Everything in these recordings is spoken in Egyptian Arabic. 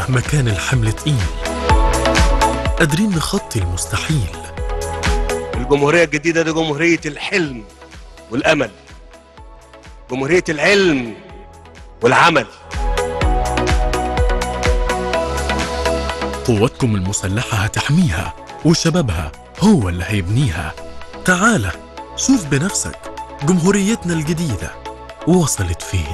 مهما كان الحمل تقيل قادرين نخطي المستحيل الجمهورية الجديدة دي جمهورية الحلم والأمل جمهورية العلم والعمل قوتكم المسلحة هتحميها وشبابها هو اللي هيبنيها تعال شوف بنفسك جمهوريتنا الجديدة وصلت فين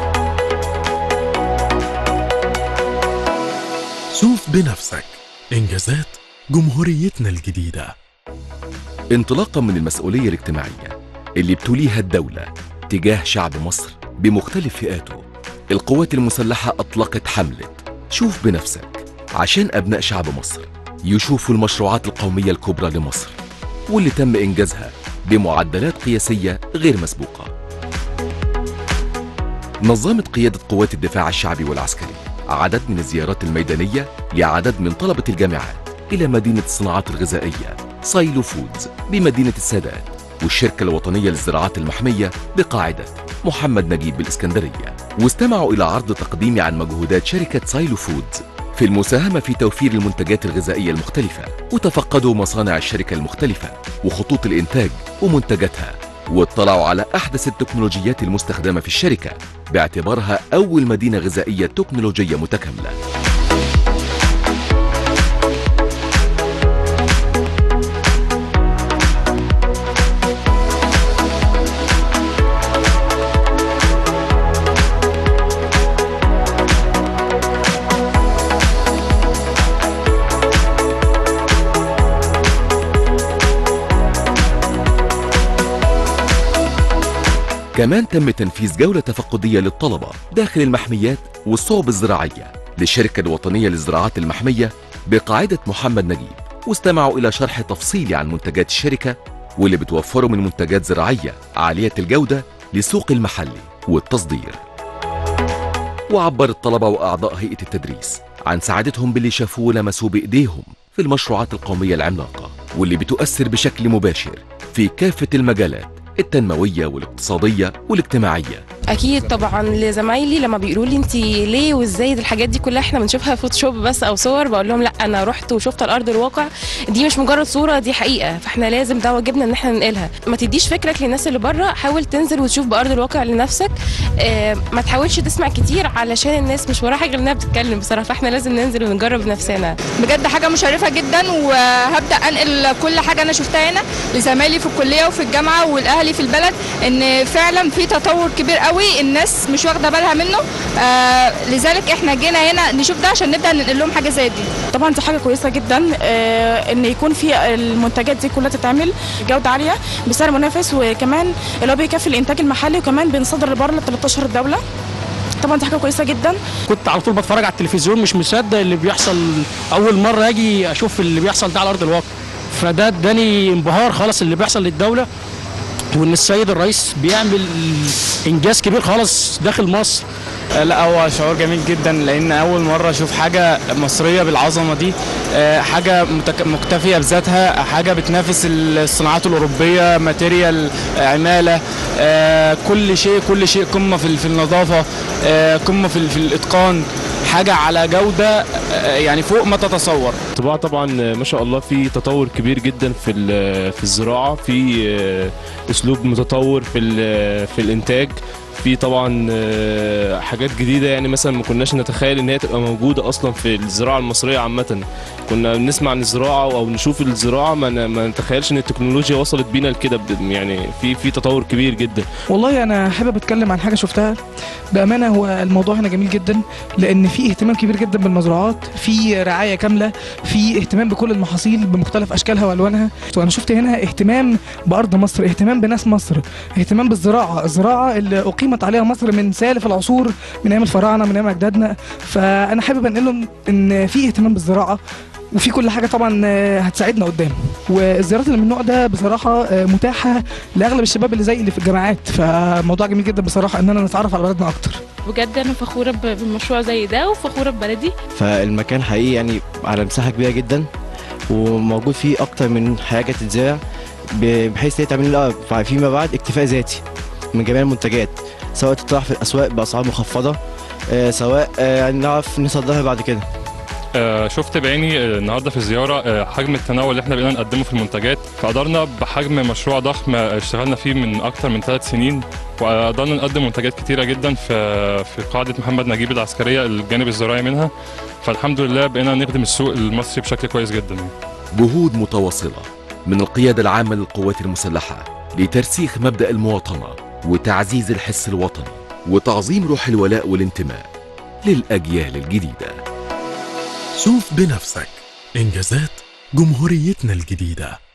شوف بنفسك إنجازات جمهوريتنا الجديدة انطلاقا من المسؤولية الاجتماعية اللي بتوليها الدولة تجاه شعب مصر بمختلف فئاته القوات المسلحة أطلقت حملة شوف بنفسك عشان أبناء شعب مصر يشوفوا المشروعات القومية الكبرى لمصر واللي تم إنجازها بمعدلات قياسية غير مسبوقة نظمت قيادة قوات الدفاع الشعبي والعسكري عدد من الزيارات الميدانية لعدد من طلبة الجامعات إلى مدينة الصناعات الغذائية سايلو فودز بمدينة السادات والشركة الوطنية للزراعات المحمية بقاعدة محمد نجيب بالإسكندرية واستمعوا إلى عرض تقديمي عن مجهودات شركة سايلو فودز في المساهمة في توفير المنتجات الغذائية المختلفة وتفقدوا مصانع الشركة المختلفة وخطوط الإنتاج ومنتجاتها واطلعوا على أحدث التكنولوجيات المستخدمة في الشركة باعتبارها أول مدينة غذائية تكنولوجية متكاملة كمان تم تنفيذ جولة تفقدية للطلبة داخل المحميات والصوب الزراعية للشركة الوطنية للزراعات المحمية بقاعدة محمد نجيب واستمعوا إلى شرح تفصيلي عن منتجات الشركة واللي بتوفره من منتجات زراعية عالية الجودة للسوق المحلي والتصدير وعبر الطلبة وأعضاء هيئة التدريس عن سعادتهم باللي شافوه ولمسوه بإيديهم في المشروعات القومية العملاقة واللي بتؤثر بشكل مباشر في كافة المجالات التنموية والاقتصادية والاجتماعية اكيد طبعا لزمايلي لما بيقولوا لي انت ليه وازاي دي الحاجات دي كلها احنا بنشوفها فوتوشوب بس او صور بقول لهم لا انا رحت وشفت على ارض الواقع دي مش مجرد صوره دي حقيقه فاحنا لازم ده واجبنا ان احنا ننقلها ما تديش فكرك للناس اللي بره حاول تنزل وتشوف بارض الواقع لنفسك اه ما تحاولش تسمع كتير علشان الناس مش وراها حاجه غير انها بتتكلم بصراحه فاحنا لازم ننزل ونجرب بنفسنا بجد حاجة مشرفة جدا وهبدأ أنقل كل حاجة أنا شفتها هنا لزمايلي في الكلية وفي الجامعة والأهلي في البلد إن فعلا في تطور كبير قوي الناس مش واخدة بالها منه آه لذلك إحنا جينا هنا نشوف ده عشان نبدأ ننقل لهم حاجة زي دي طبعا دي حاجه كويسه جدا آه، ان يكون في المنتجات دي كلها تتعمل بجوده عاليه بسعر منافس وكمان اللي هو بيكفي الانتاج المحلي وكمان بنصدر لبره ل 13 دوله طبعا دي حاجه كويسه جدا كنت على طول بتفرج على التلفزيون مش مصدق اللي بيحصل اول مره اجي اشوف اللي بيحصل ده على ارض الواقع فده اداني انبهار خالص اللي بيحصل للدوله وان السيد الرئيس بيعمل انجاز كبير خالص داخل مصر آه، لا هو شعور جميل جدا لان اول مره اشوف حاجه مصريه بالعظمه دي آه، حاجه متك- مكتفيه بذاتها حاجه بتنافس الصناعات الاوروبيه ماتيريال آه، عماله آه، كل شيء كل شيء قمه في في النظافه آه، قمه في في الاتقان حاجه على جوده آه، يعني فوق ما تتصور الطباعة طبعا ما شاء الله في تطور كبير جدا في ال- في الزراعة في آه، اسلوب متطور في ال- في الانتاج في طبعا آه، حاجات جديدة يعني مثلا ما كناش نتخيل ان هي تبقى موجودة اصلا في الزراعة المصرية عامة كنا بنسمع عن الزراعة او نشوف الزراعة ما ن- ما نتخيلش ان التكنولوجيا وصلت بينا لكده ب- يعني في في تطور كبير جدا والله انا حابب اتكلم عن حاجه شفتها بامانه هو الموضوع هنا جميل جدا لان في اهتمام كبير جدا بالمزروعات في رعايه كامله في اهتمام بكل المحاصيل بمختلف اشكالها والوانها وانا شفت هنا اهتمام بارض مصر اهتمام بناس مصر اهتمام بالزراعه الزراعه اللي اقيمت عليها مصر من سالف العصور من ايام الفراعنه من ايام اجدادنا فانا حابب انقل لهم ان في اهتمام بالزراعه وفي كل حاجه طبعا آه، هتساعدنا قدام والزيارات اللي من النوع ده بصراحه آه، متاحه لاغلب الشباب اللي زي اللي في الجامعات فموضوع جميل جدا بصراحه اننا نتعرف على بلدنا اكتر بجد انا فخوره ب- بمشروع زي ده وفخوره ببلدي فالمكان حقيقي يعني على مساحة كبيرة جدا وموجود فيه أكتر من حاجة تتزرع ب- بحيث إن هي تعمل لها فيما بعد اكتفاء ذاتي من جميع المنتجات سواء تطرح في الأسواق بأسعار مخفضة آه، سواء آه، يعني نعرف نصدرها بعد كده آه، شفت بعيني آه، النهارده في الزياره آه، حجم التنوع اللي احنا بقينا نقدمه في المنتجات فقدرنا بحجم مشروع ضخم آه، اشتغلنا فيه من اكتر من ثلاث سنين وقدرنا نقدم منتجات كتيره جدا في في قاعده محمد نجيب العسكريه الجانب الزراعي منها فالحمد لله بقينا نخدم السوق المصري بشكل كويس جدا جهود متواصلة من القيادة العامة للقوات المسلحة لترسيخ مبدأ المواطنة وتعزيز الحس الوطني وتعظيم روح الولاء والانتماء للأجيال الجديدة شوف بنفسك إنجازات جمهوريتنا الجديدة